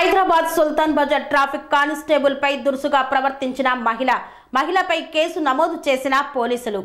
Hyderabad Sultan Bazar traffic constable పై దురుసుగా ప్రవర్తించిన మహిళ మహిళపై కేసు నమోదు చేసిన పోలీసులు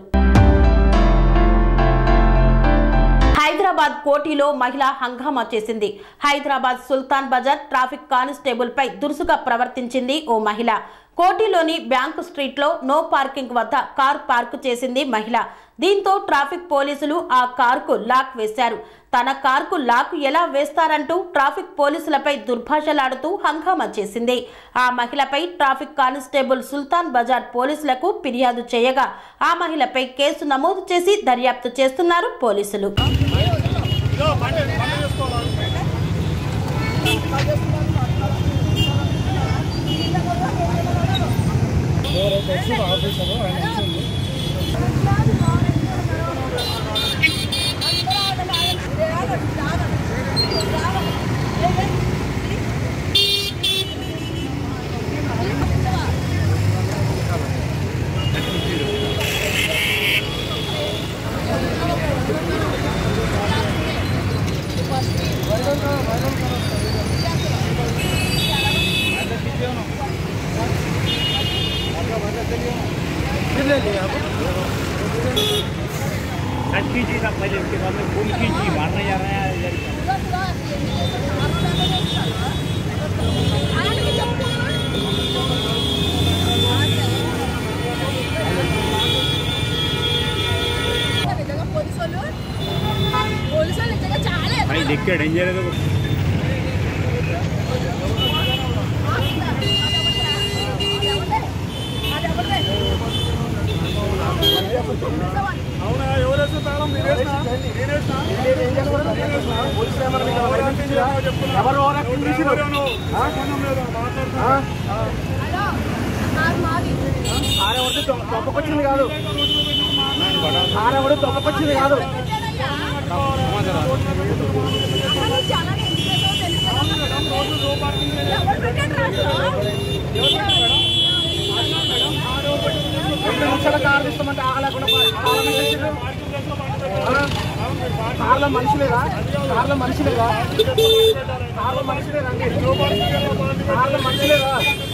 హైదరాబాద్ కోటిలో మహిళ హంగామా చేసింది హైదరాబాద్ సుల్తాన్ బజార్ ట్రాఫిక్ కానిస్టేబుల్ పై దురుసుగా ప్రవర్తించింది ఓ మహిళ కోటిలోని బ్యాంకు స్ట్రీట్ లో నో పార్కింగ్ వద్ద కార్ పార్క్ చేసింది మహిళ దీంతో ట్రాఫిక్ పోలీసులు ఆ కారుకు లాక్ వేశారు తన కారుకు లాక్ ఎలా వేస్తారంటూ ట్రాఫిక్ పోలీసులపై దుర్భాషలాడుతూ హంగామా చేసింది ఆ మహిళపై ట్రాఫిక్ కానిస్టేబుల్ సుల్తాన్ బజార్ పోలీసులకు ఫిర్యాదు చేయగా ఆ మహిళపై కేసు నమోదు చేసి దర్యాప్తు చేస్తున్నారు పోలీసులు कट कीजिएगा पहले उसके बाद में फूल कीजिए मारने जा रहे हैं इधर నిజంగా పోలీసు వాళ్ళు పోలీసు వాళ్ళు నిజంగా చాలా भाई देख के डेंजर है तो అవునా ఎవరేసిన తాళం నేనేసిన నేనేసిన ఎవరు ఆరెవరిది తొప్పకొచ్చింది కాదు ఆరెవరు తొప్పకొచ్చింది కాదు రెండు నిమిషాల కారు తీస్తామంటే ఆగలేకుండా తాళం వేసేసారు. ఆ? కార్లో మనిషి లేదా కార్లో మనిషి లేదా కార్లో మనిషి లేదా కార్లో మనిషి లేదా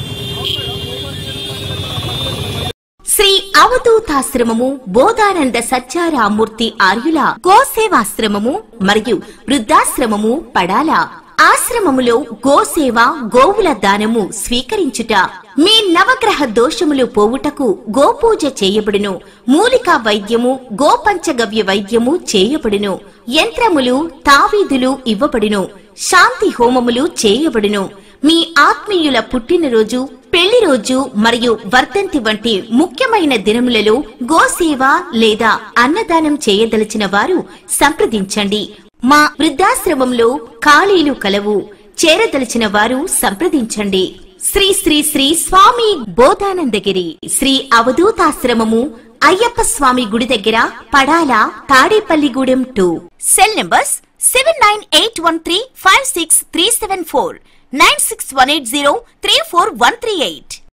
శ్రీ అవధూతాశ్రమము బోధానంద సత్యారామూర్తి ఆర్యుల గోసేవాశ్రమము మరియు వృద్ధాశ్రమము పడాల ఆశ్రమములో గోసేవ గోవుల దానము స్వీకరించుట మీ నవగ్రహ దోషములు పోవుటకు గోపూజ చేయబడును మూలికా వైద్యము గోపంచగవ్య వైద్యము చేయబడును యంత్రములు తావీదులు ఇవ్వబడును శాంతి హోమములు చేయబడును మీ ఆత్మీయుల పుట్టినరోజు పెళ్లి రోజు మరియు వర్ధంతి వంటి ముఖ్యమైన దినములలో గోసేవ లేదా అన్నదానం చేయదలిచిన వారు సంప్రదించండి మా వృద్ధాశ్రమంలో ఖాళీలు కలవు చేరదలిచిన వారు సంప్రదించండి శ్రీ శ్రీ శ్రీ స్వామి బోధానందగిరి శ్రీ అవధూతాశ్రమము అయ్యప్ప స్వామి గుడి దగ్గర పడాల Tadepalligudem two cell numbers seven nine eight one three five six three seven four nine six one eight zero three four one three eight